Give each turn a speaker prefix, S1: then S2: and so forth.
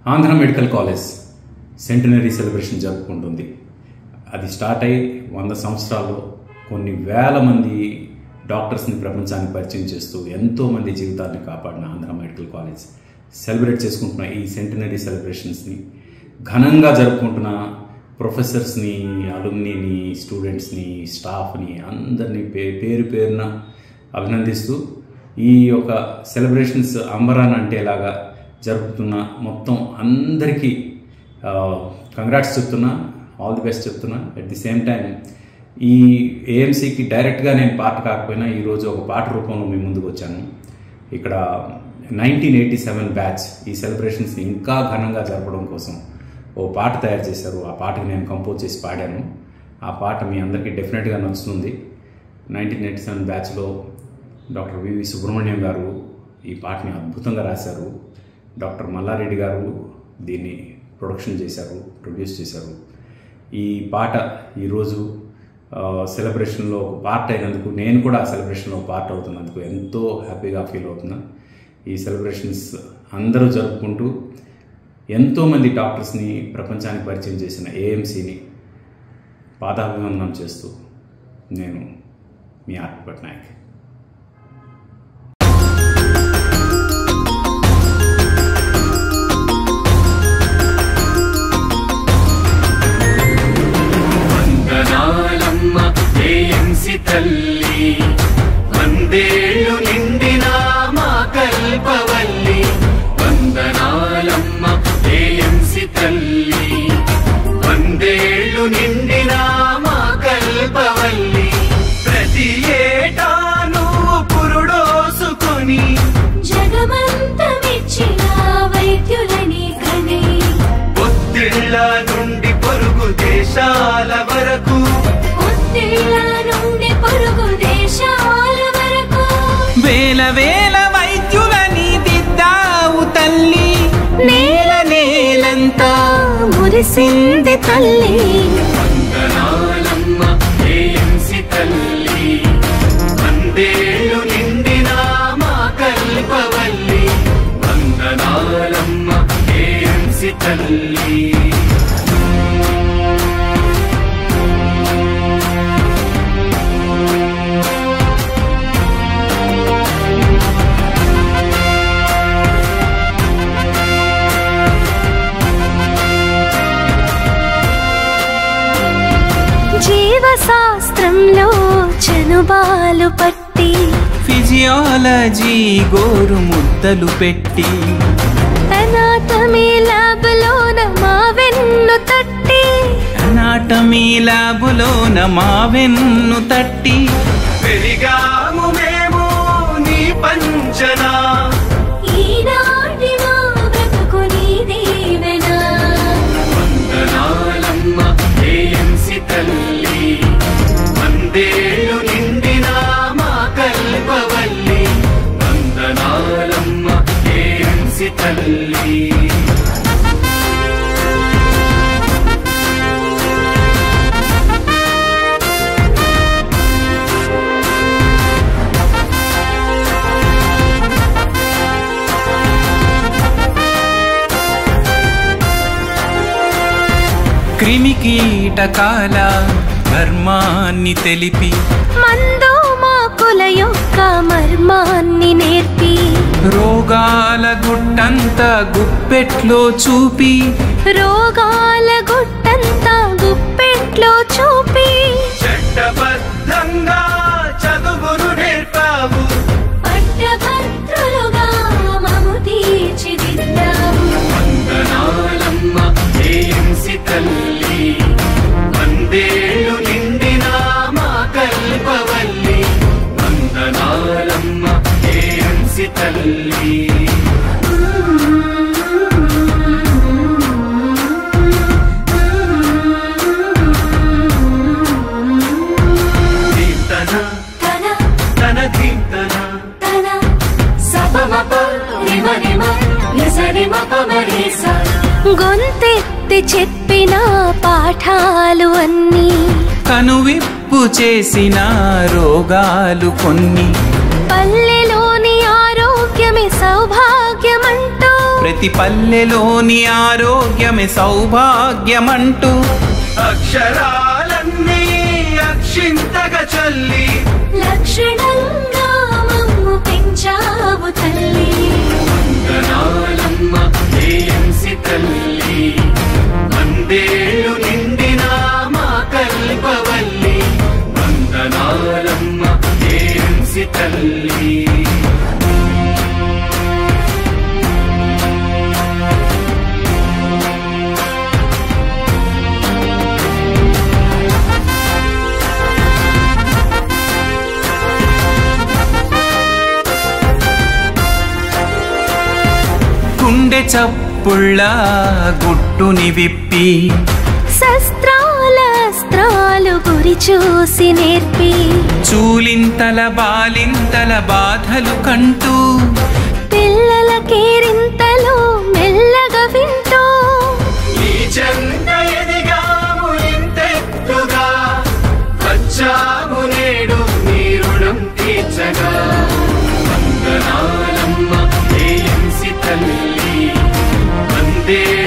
S1: Andhra medical college centenary celebration జరుపుకుంటుంది అది start అయ్యి వంద సంవత్సరాల్లో కొన్ని వేల మంది డాక్టర్స్ని ప్రపంచానికి పరిచయం చేస్తూ ఎంతోమంది జీవితాన్ని కాపాడిన ఆంధ్ర మెడికల్ కాలేజ్ సెలబ్రేట్ చేసుకుంటున్న ఈ సెంటనరీ సెలబ్రేషన్స్ని ఘనంగా జరుపుకుంటున్న ప్రొఫెసర్స్ని అలుమ్నీని స్టూడెంట్స్ని స్టాఫ్ని అందరినీ పే పేరు పేరున అభినందిస్తూ ఈ యొక్క సెలబ్రేషన్స్ అంబరాన్ అంటేలాగా జరుపుతున్న మొత్తం అందరికీ కంగ్రాట్స్ చెప్తున్నా ఆల్ ది బెస్ట్ చెప్తున్నా అట్ ది సేమ్ టైం ఈ ఏఎంసీకి డైరెక్ట్గా నేను పాట కాకపోయినా ఈరోజు ఒక పాట రూపంలో మీ ముందుకు వచ్చాను ఇక్కడ నైన్టీన్ ఎయిటీ సెవెన్ బ్యాచ్ ఈ సెలబ్రేషన్స్ని ఇంకా ఘనంగా జరపడం కోసం ఓ పాట తయారు చేశారు ఆ పాటకి నేను కంపోజ్ చేసి పాడాను ఆ పాట మీ అందరికీ డెఫినెట్గా నచ్చుతుంది నైన్టీన్ ఎయిటీ సెవెన్ బ్యాచ్లో డాక్టర్ వివి సుబ్రహ్మణ్యం గారు ఈ పాటని అద్భుతంగా రాశారు డాక్టర్ మల్లారెడ్డి గారు దీన్ని ప్రొడక్షన్ చేశారు ప్రొడ్యూస్ చేశారు ఈ పాట ఈరోజు సెలబ్రేషన్లో ఒక పార్ట్ అయినందుకు నేను కూడా ఆ సెలబ్రేషన్లో పార్ట్ అవుతున్నందుకు ఎంతో హ్యాపీగా ఫీల్ అవుతున్నా ఈ సెలబ్రేషన్స్ అందరూ జరుపుకుంటూ ఎంతోమంది డాక్టర్స్ని ప్రపంచానికి పరిచయం చేసిన ఏఎంసీని పాదాభివందనం చేస్తూ నేను మీ ఆర్పి పట్నాయక్
S2: వందనాలమ్మ ఏఎంసి తల్లి వందేళ్ళు నిండిన మా కల్పవల్లి వందనాలమ్మ ఏఎంసి తల్లి వందేళ్ళు నిండిన మా కల్పవల్లి ప్రతి ఏటా నువ్వు పురుడోసుకొని
S3: జగమంతమిచ్చిన వైద్యులని కని
S2: ఒత్తిళ్ళ నుండి పొరుగు దేశాల వరకు
S3: ఒత్తిళ్ళ నుండి పొరుగు దేశాల వరకు
S4: వేల వేల వైద్యులని దిద్దావు తల్లి
S3: నేల నేలంతా మురిసింది తల్లి
S2: వందనాలమ్మ ఏఎంసి తల్లి వందేళ్ళు నిండిన మా కల్పవల్లి వందనాలమ్మ ఏఎంసి తల్లి
S3: జీవశాస్త్రంలో చనుబాలు పట్టి
S4: ఫిజియాలజీ గోరు ముద్దలు పెట్టి
S3: అనాటమీ ల్యాబ్లోన మా వెన్ను తట్టి
S4: అనాటమీ ల్యాబులోన మా వెన్ను తట్టి
S2: పెరిగాము మేము నీ పంచనా
S3: ఈనాటి మా బ్రతుకు నీ దీవెన
S2: వందనాలమ్మ ఏఎంసి తల్లి వందేళ్ళు నిండిన మా కల్పవల్లి వందనాలమ్మ ఏఎంసి తల్లి
S4: క్రిమి కీటకాల ధర్మాన్ని తెలిపి
S3: మందు మాకుల యొక్క మర్మాన్ని నేర్పి
S4: రోగాల గుట్టంత గుప్పెట్లో చూపి
S3: రోగాల గుట్టంతా గుప్పెట్లో చూపి
S2: చట్టబద్ధంగా చదువును నేర్పావు
S3: పట్టభద్రులుగా మము తీర్చిదిద్దావు
S2: వందనాలమ్మ ఏఎంసి తల్లి వందేళ్ళు నిండిన మా కల్పవల్లి వందనాలమ్మ ఏఎంసి తల్లి దీప్తన
S3: తన
S2: తన దీప్తన
S3: తన సపమప రిమ రిమ నిసరిమ పమరేస గొంతెత్తి చెప్పిన పాఠాలు అన్నీ
S4: కనువిప్పు చేసిన రోగాలు కొన్ని
S3: పల్లెలోని ఆరోగ్యమే సౌభాగ్యమంటూ
S4: ప్రతి పల్లెలోని ఆరోగ్యమే సౌభాగ్యమంటూ
S2: అక్షరాలన్నీ అక్షింతగా చల్లి
S3: లక్షణంగా మమ్ము పెంచావు తల్లి
S2: వందనాలమ్మ జేఎంసి తల్లి వందేళ్ళు నిండిన మా కల్పవల్లి వందనాలమ్మ జేఎంసి తల్లి
S4: గుండె చప్పుళ్ళ గుట్టుని విప్పి
S3: శస్త్రాల అస్త్రాలు గురి చూసి నేర్పి
S4: చూలింతల బాలింతల బాధలు కంటూ
S3: పిల్లల కేరింతలు మెల్లగా వింటూ
S2: ఈ చెంత ఎదిగాము ఇంతెత్తుగా వచ్చాము నేడు నీ రుణం తీర్చగా వందనాలమ్మ జేఎంసి తల్లి వందే